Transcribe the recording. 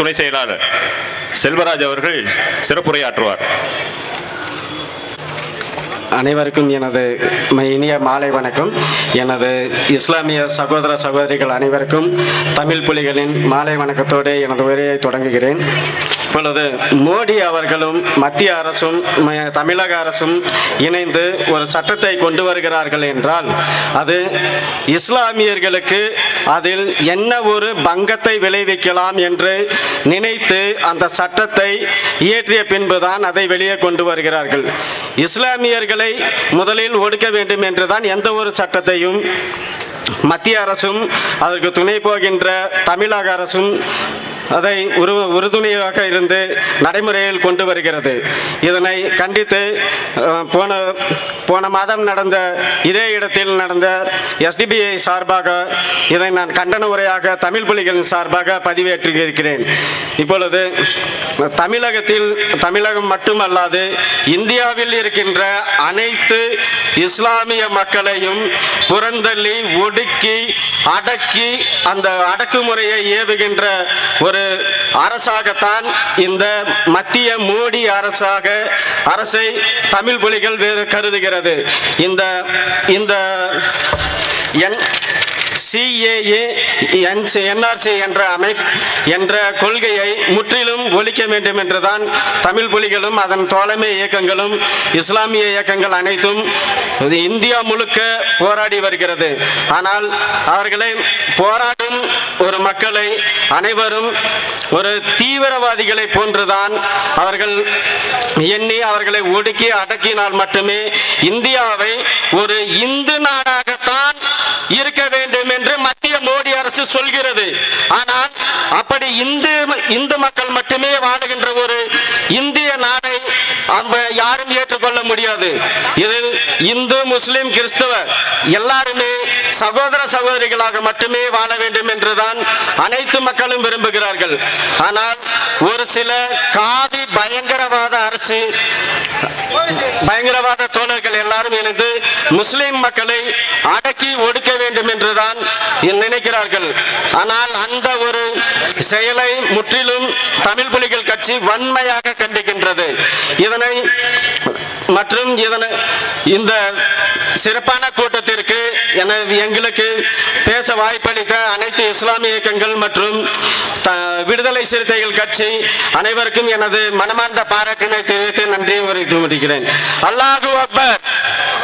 துணை செயலாளர் செல்வராஜ் அவர்கள் சிறப்புரையாற்றுவார் அனைவருக்கும் எனது ம- இனிய மாலை வணக்கம் எனது இஸ்லாமிய சகோதர சகோதரிகள் அனைவருக்கும் தமிழ் புலிகளின் மாலை வணக்கத்தோடு எனது உரையை தொடங்குகிறேன் இப்பொழுது மோடி அவர்களும் மத்திய அரசும் ம- தமிழக அரசும் இணைந்து ஒரு சட்டத்தை கொண்டு வருகிறார்கள் என்றால் அது இஸ்லாமியர்களுக்கு அதில் என்ன ஒரு பங்கத்தை விளைவிக்கலாம் என்று நினைத்து அந்த சட்டத்தை இயற்றிய பின்புதான் அதை வெளியே கொண்டு வருகிறார்கள் இஸ்லாமியர்களை முதலில் ஒடுக்க வேண்டும் என்றுதான் எந்த ஒரு சட்டத்தையும் மத்திய அரசும் அதற்கு துணை போகின்ற தமிழக அரசும் அதை உரு உறுதுணையாக இருந்து நடைமுறையில் கொண்டு வருகிறது இதனை கண்டித்து அஹ், போன போன மாதம் நடந்த இதே இடத்தில் நடந்த எஸ்டிபிஐ சார்பாக இதை நான் கண்டன உரையாக தமிழ் புலிகளின் சார்பாக பதிவேற்றிருக்கிறேன் இப்பொழுது தமிழகத்தில் தமிழகம் மட்டுமல்லாது இந்தியாவில் இருக்கின்ற அனைத்து இஸ்லாமிய மக்களையும் புறந்தள்ளி ஒடுக்கி அடக்கி அந்த அடக்குமுறையை ஏவுகின்ற ஒரு அரசாகத்தான் இந்த மத்திய மோடி அரசாக அரசை தமிழ் புலிகள் வேறு கருதுகிறது இந்த இந்த என் சிஏஏ என்ஆர்சி என்ற அமை என்ற கொள்கையை முற்றிலும் ஒழிக்க வேண்டும் என்றுதான் தமிழ் புலிகளும் அதன் தோழமை இயக்கங்களும் இஸ்லாமிய இயக்கங்கள் அனைத்தும் இது இந்தியா முழுக்க போராடி வருகிறது ஆனால் அவர்களை போராடும் ஒரு மக்களை அனைவரும் ஒரு தீவிரவாதிகளை போன்றுதான் அவர்கள் எண்ணி அவர்களை ஒடுக்கி அடக்கினால் மட்டுமே இந்தியாவை ஒரு இந்து நாடாகத்தான் இருக்க வேண்டும் என்று மத்திய மோடி அரசு சொல்கிறது ஆனால் அப்படி இந்து இந்து மக்கள் மட்டுமே வாழுகின்ற ஒரு இந்திய நாடை அந்த யாரும் ஏற்றுக்கொள்ள முடியாது இதில் இந்து முஸ்லிம் கிறிஸ்தவ எல்லாருமே சகோதர சகோதரிகளாக மட்டுமே வாழ வேண்டும் என்றுதான் அனைத்து மக்களும் விரும்புகிறார்கள் ஆனால் ஒரு சில காவி பயங்கரவாத அரசு பயங்கரவாத தோழர்கள் எல்லாரும் இணைந்து முஸ்லிம் மக்களை அடக்கி ஒடுக்க வேண்டும் என்றுதான் நினைக்கிறார்கள் ஆனால் அந்த ஒரு செயலை முற்றிலும் தமிழ் புலிகள் கட்சி வன்மையாக கண்டிக்கின்றது இதனை மற்றும் இதனை இந்த சிறப்பான கூட்டத்திற்கு என எங்களுக்கு பேச வாய்ப்பளித்த அனைத்து இஸ்லாமிய இயக்கங்கள் மற்றும் த- விடுதலை சிறுத்தைகள் கட்சி அனைவருக்கும் எனது மனமார்ந்த பாராட்டினை தெரிவித்து நன்றியை உரைத்து முடிக்கிறேன் அல்லாஹு அக்பர்